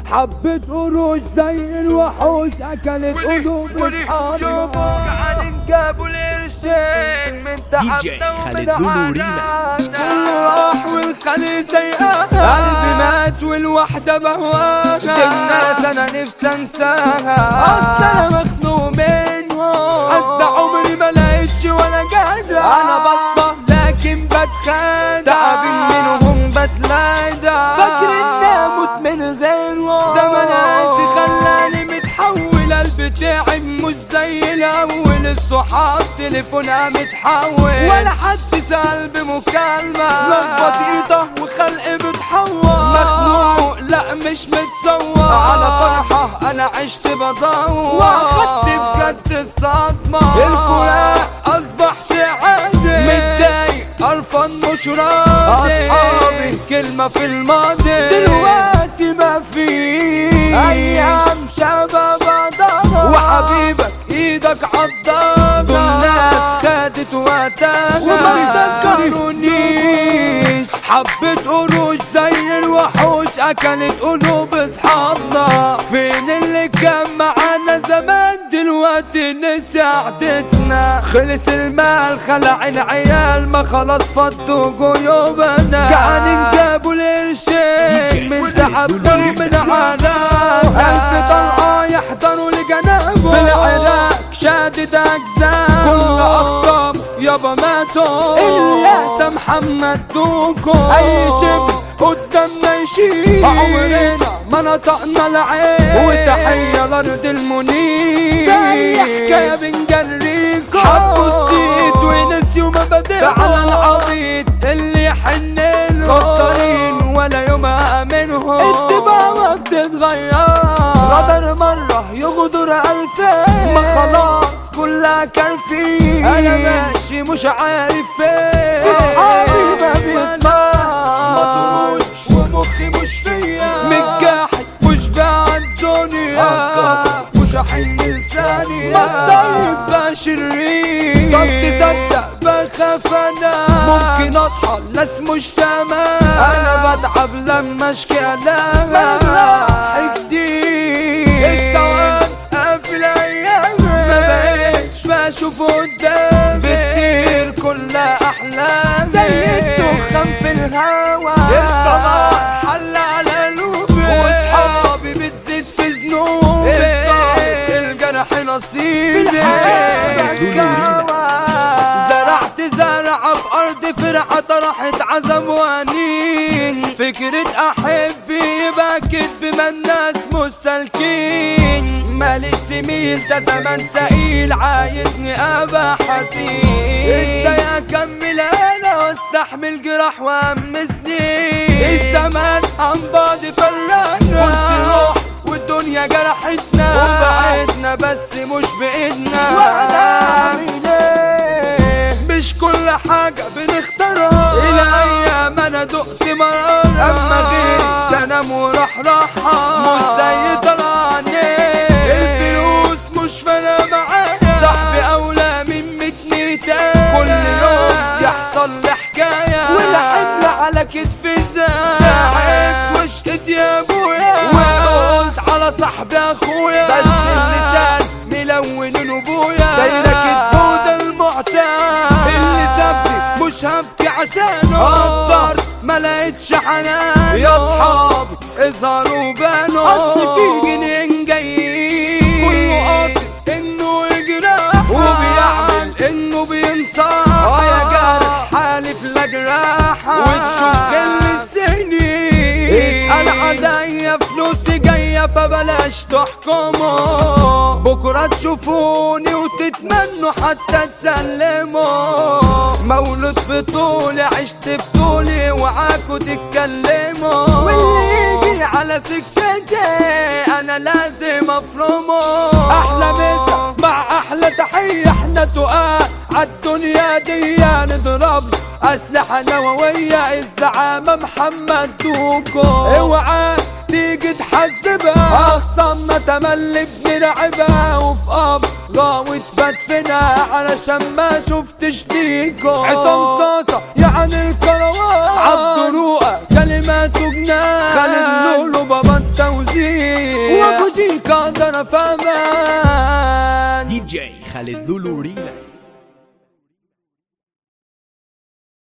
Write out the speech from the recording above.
حبة قروش زي الوحوش اكلت قلوب اصحابنا تعال نجابوا القرشين من جي تعبنا خالد ومن لولو ريماكس. عانانا راح والخلي سيئة قلبي مات والوحدة بهواها الناس انا نفسي انساها اصل انا مخنوق منهم حتى عمري ما لقيتش ولا جدع انا بصفى لكن بتخدع تعبين منهم بتلادع فاكر اني اموت من غيرهم زماناتي خلاني متحول قلبي تعب مش زي الاول الصحاب تليفونها متحول ولا حد سأل بمكالمة لخبط ايده وخلقي بتحور مخنوق لا مش متصور على فرحة انا عشت بدور واخدت بجد الصدمة الفراق اصبح شيء عادي متضايق قرفان مش راضي اصحابي كلمة في الماضي دلوقتي ما في ايام شباب ضهر وحبيبك ايدك عضاضة دول ناس خدت وقتها وما يفكرونيش حبة قروش زي الوحوش اكلت قلوب اصحابنا فين اللي كان معانا زمان دلوقتي نسي قعدتنا خلص المال خلع العيال ما خلاص فضوا جيوبنا قاعدين جابوا القرشين من تعبنا ومن عانانا ألف طلعة يحضروا لجنابه في العراق شادد أجزاء كل أخصام يابا ماتوا الياس محمد دوكو أي شبه قدامنا يشيل عمرنا ما نطقنا العين وتحية لأرض المنير في حكاية بنجريكم حبوا السيد ونسيوا مبادئهم فعلى العبيط اللي يحن لهم غدارين ولا يوم أأمنهم الطباع ما بتتغير غدر مرة يغدر ألفين ما خلاص كلها كارفين أنا ماشي مش عارف فين في صحابي ما بيطمع ومخي مش فيا متجاحد مش باع الدنيا مش هحل لساني بطيب بشرير طب تصدق بخاف انا ممكن اصحى الناس مش تمام انا بتعب لما اشكي انا كتير السواد قافل ايام ما بقتش بشوف قدامي بتطير كل احلامي زي الدخان في الهوا الصلاة حل على قلوبي واصحابي بتزيد في ذنوبي الصعب الجرح نصيبي زرعت زرعة في أرض فرعة طرحت عزم وانين فكرة أحبي يبقى كدب ما الناس مش سالكين مالي زميل ده زمان سئيل عايزني أبقى حزين ازاي أكمل أنا واستحمل جراح وأمسني الزمان عن بعض فرقنا قلت روح والدنيا جرحتنا وبعدنا بس مش بإيدنا وانا مش كل حاجة بنختارها إلى أيام أنا دقت مرارة أما غير تنام وراح راحة مش زي طلعني الفلوس مش فارقة معايا صاحبي أولى من متني تاني كل يوم يحصل لي حكاية والحمل على كتفي زاد وشقت يا أبويا وقلت على صاحبي أخويا بس اللسان ملون أبويا دايرة كدبودة المعتاد اللي سابني مش هبكي عشانه قدرت ما لقيتش حنان يا اصحابي اظهروا بانوا اصل في جنين جايين كله قاصد انه يجرح وبيعمل انه بينصح يا جارح حالف لا جراحة وتشوف كل السنين اسأل عليا فلوسي جاية فبلاش تحكموا بكرة تشوفوني وتتمنوا حتى تسلموا مولود بطولي عشت بطولي وعاكوا تتكلموا واللي يجي على سكتي انا لازم افرمه احلى مسا مع احلى تحية احنا تقال عالدنيا دي نضرب اسلحة نووية الزعامة محمد دوكو اوعى تيجي تحذبها اخصامنا تملي بنلعبها وفي اب غاوة بدفنها علشان ما شفتش ليكو عصام صاصة يعني الكروان عبد رؤى كلماته جنان خالد لولو بابا التوزيع وابو جيكا ده انا فاهمان دي جي خالد لولو ريماكس